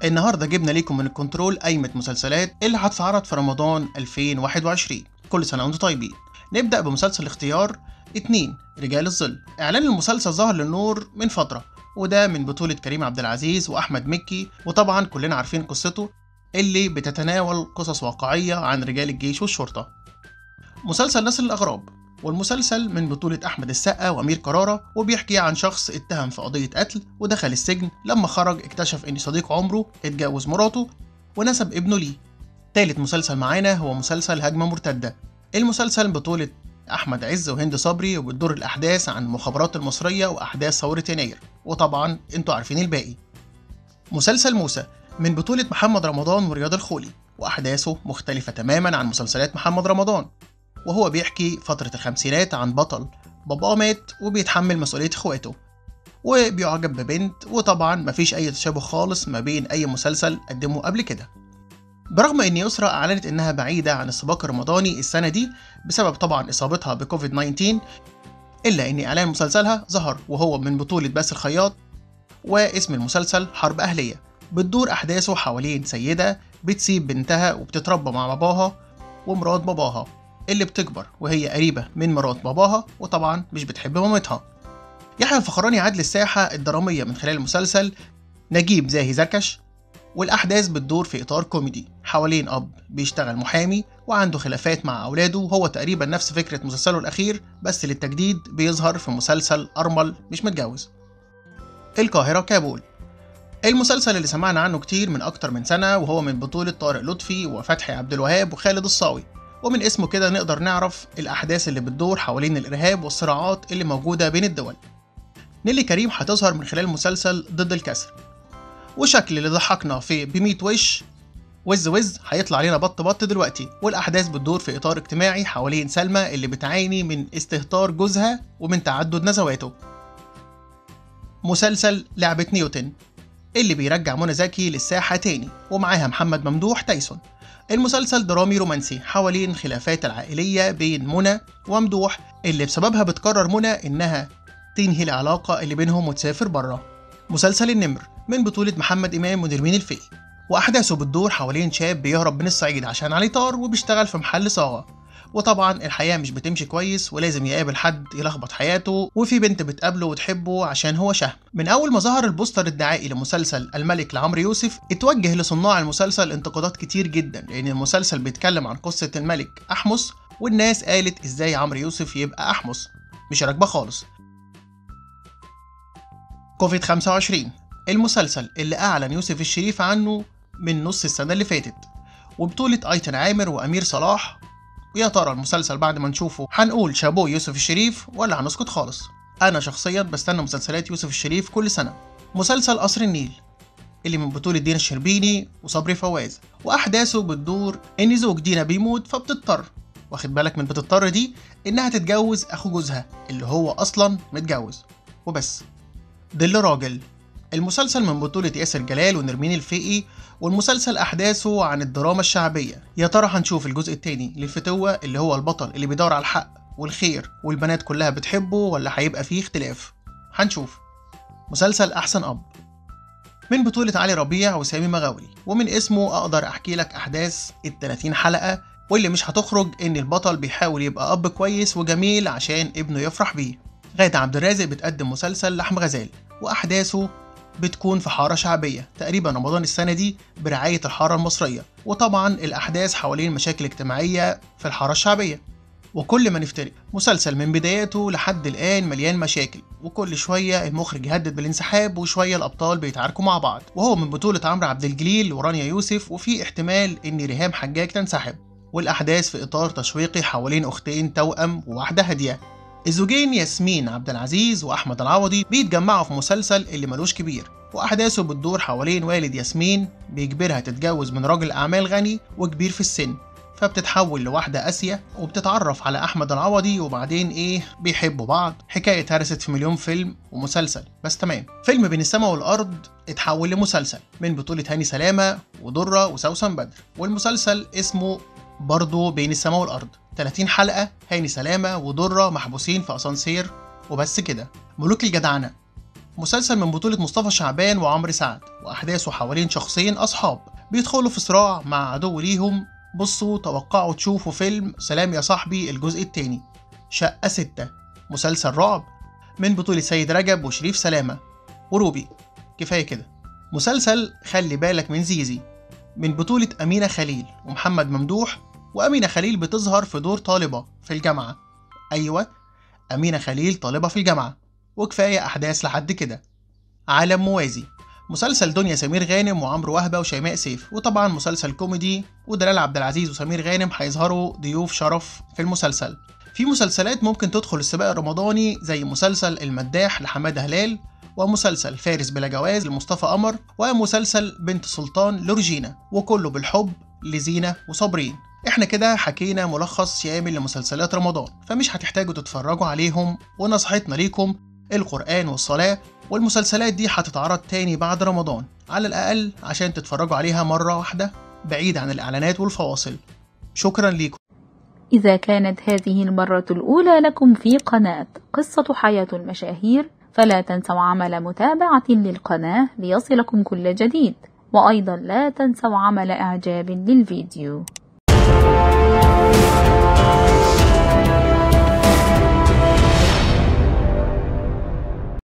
النهارده جبنا ليكم من الكنترول قايمة مسلسلات اللي هتتعرض في رمضان 2021 كل سنة وانتم طيبين نبدأ بمسلسل اختيار 2 رجال الظل إعلان المسلسل ظهر للنور من فترة وده من بطولة كريم عبد العزيز وأحمد مكي وطبعا كلنا عارفين قصته اللي بتتناول قصص واقعية عن رجال الجيش والشرطة مسلسل نسل الأغراب والمسلسل من بطولة أحمد السقا وأمير كرارة وبيحكي عن شخص اتهم في قضية قتل ودخل السجن لما خرج اكتشف إن صديق عمره اتجوز مراته ونسب ابنه ليه تالت مسلسل معانا هو مسلسل هجمة مرتدة المسلسل بطولة أحمد عز وهند صبري وبتدور الأحداث عن المخابرات المصرية وأحداث ثورة يناير وطبعا انتوا عارفين الباقي مسلسل موسى من بطولة محمد رمضان ورياض الخولي وأحداثه مختلفة تماما عن مسلسلات محمد رمضان وهو بيحكي فترة الخمسينات عن بطل باباه مات وبيتحمل مسؤولية اخواته وبيعجب ببنت وطبعا مفيش أي تشابه خالص ما بين أي مسلسل قدمه قبل كده برغم ان يسرا اعلنت انها بعيده عن السباق الرمضاني السنه دي بسبب طبعا اصابتها بكوفيد 19 الا ان اعلان مسلسلها ظهر وهو من بطوله باسل الخياط واسم المسلسل حرب اهليه بتدور احداثه حوالين سيده بتسيب بنتها وبتتربى مع باباها ومرات باباها اللي بتكبر وهي قريبه من مرات باباها وطبعا مش بتحب مامتها يحيى الفخراني عاد للساحه الدراميه من خلال المسلسل نجيب زاهي زكش والأحداث بتدور في إطار كوميدي حوالين أب بيشتغل محامي وعنده خلافات مع أولاده وهو تقريبا نفس فكرة مسلسله الأخير بس للتجديد بيظهر في مسلسل أرمل مش متجوز القاهرة كابول المسلسل اللي سمعنا عنه كتير من أكتر من سنة وهو من بطولة طارق لطفي وفتحي عبد الوهاب وخالد الصاوي ومن اسمه كده نقدر نعرف الأحداث اللي بتدور حوالين الإرهاب والصراعات اللي موجودة بين الدول نيلي كريم هتظهر من خلال مسلسل ضد الكسر وشكل اللي ضحكنا في بميت وش وز وز هيطلع علينا بط بط دلوقتي والاحداث بتدور في اطار اجتماعي حوالين سلمى اللي بتعاني من استهتار جوزها ومن تعدد نزواته مسلسل لعبة نيوتن اللي بيرجع منى زكي للساحة تاني ومعاها محمد ممدوح تايسون المسلسل درامي رومانسي حوالين الخلافات العائلية بين منى وممدوح اللي بسببها بتقرر منى إنها تنهي العلاقة اللي بينهم وتسافر بره مسلسل النمر من بطولة محمد إمام ونرمين الفقي وأحداثه بتدور حوالين شاب بيهرب من الصعيد عشان عليه طار وبيشتغل في محل صاغة وطبعا الحياة مش بتمشي كويس ولازم يقابل حد يلخبط حياته وفي بنت بتقابله وتحبه عشان هو شهم من أول ما ظهر البوستر الدعائي لمسلسل الملك لعمرو يوسف اتوجه لصناع المسلسل انتقادات كتير جدا لأن المسلسل بيتكلم عن قصة الملك أحمس والناس قالت ازاي عمرو يوسف يبقى أحمس مش راكبة خالص كوفيد 25 المسلسل اللي أعلن يوسف الشريف عنه من نص السنة اللي فاتت وبطولة أيتن عامر وأمير صلاح ويا ترى المسلسل بعد ما نشوفه هنقول شابو يوسف الشريف ولا هنسكت خالص أنا شخصيا بستنى مسلسلات يوسف الشريف كل سنة مسلسل قصر النيل اللي من بطولة دينا الشربيني وصبري فواز وأحداثه بتدور إن زوج دينا بيموت فبتضطر واخد بالك من بتضطر دي إنها تتجوز أخو جوزها اللي هو أصلا متجوز وبس ظل راجل المسلسل من بطولة ياسر جلال ونرمين الفقي والمسلسل أحداثه عن الدراما الشعبية يا ترى هنشوف الجزء التاني للفتوة اللي هو البطل اللي بيدور على الحق والخير والبنات كلها بتحبه ولا هيبقى فيه اختلاف هنشوف مسلسل أحسن أب من بطولة علي ربيع وسامي مغاوري ومن اسمه أقدر أحكي لك أحداث ال 30 حلقة واللي مش هتخرج إن البطل بيحاول يبقى أب كويس وجميل عشان ابنه يفرح بيه غادة عبد الرازق بتقدم مسلسل لحم غزال وأحداثه بتكون في حارة شعبية تقريبا رمضان السنة دي برعاية الحارة المصرية وطبعا الأحداث حوالين مشاكل اجتماعية في الحارة الشعبية وكل ما نفترق مسلسل من بداياته لحد الآن مليان مشاكل وكل شوية المخرج يهدد بالانسحاب وشوية الأبطال بيتعاركوا مع بعض وهو من بطولة عمرو عبد الجليل ورانيا يوسف وفي احتمال إن ريهام حجاج تنسحب والأحداث في إطار تشويقي حوالين أختين توأم وواحدة هادية الزوجين ياسمين عبد العزيز واحمد العوضي بيتجمعوا في مسلسل اللي ملوش كبير واحداثه بتدور حوالين والد ياسمين بيجبرها تتجوز من راجل اعمال غني وكبير في السن فبتتحول لواحدة قاسية وبتتعرف على أحمد العوضي وبعدين إيه بيحبوا بعض حكاية اتهرست في مليون فيلم ومسلسل بس تمام فيلم بين السماء والأرض اتحول لمسلسل من بطولة هاني سلامة ودرة وسوسن بدر والمسلسل اسمه برضه بين السماء والأرض 30 حلقة هاني سلامة ودرة محبوسين في أسانسير وبس كده ملوك الجدعنة مسلسل من بطولة مصطفى شعبان وعمرو سعد وأحداثه حوالين شخصين أصحاب بيدخلوا في صراع مع عدو ليهم بصوا توقعوا تشوفوا فيلم سلام يا صاحبي الجزء التاني شقة ستة مسلسل رعب من بطولة سيد رجب وشريف سلامة وروبي كفاية كده مسلسل خلي بالك من زيزي من بطولة أمينة خليل ومحمد ممدوح وأمينة خليل بتظهر في دور طالبة في الجامعة أيوة أمينة خليل طالبة في الجامعة وكفاية أحداث لحد كده عالم موازي مسلسل دنيا سمير غانم وعمرو وهبة وشيماء سيف وطبعا مسلسل كوميدي ودلال عبد العزيز وسمير غانم هيظهروا ضيوف شرف في المسلسل في مسلسلات ممكن تدخل السباق الرمضاني زي مسلسل المداح لحمادة هلال ومسلسل فارس بلا جواز لمصطفى قمر ومسلسل بنت سلطان لورجينا وكله بالحب لزينة وصابرين احنا كده حكينا ملخص شامل لمسلسلات رمضان فمش هتحتاجوا تتفرجوا عليهم ونصيحتنا ليكم القرآن والصلاة والمسلسلات دي هتتعرض تاني بعد رمضان على الأقل عشان تتفرجوا عليها مرة واحدة بعيد عن الإعلانات والفواصل شكرا ليكم إذا كانت هذه المرة الأولى لكم في قناة قصة حياة المشاهير فلا تنسوا عمل متابعة للقناة ليصلكم كل جديد وأيضا لا تنسوا عمل إعجاب للفيديو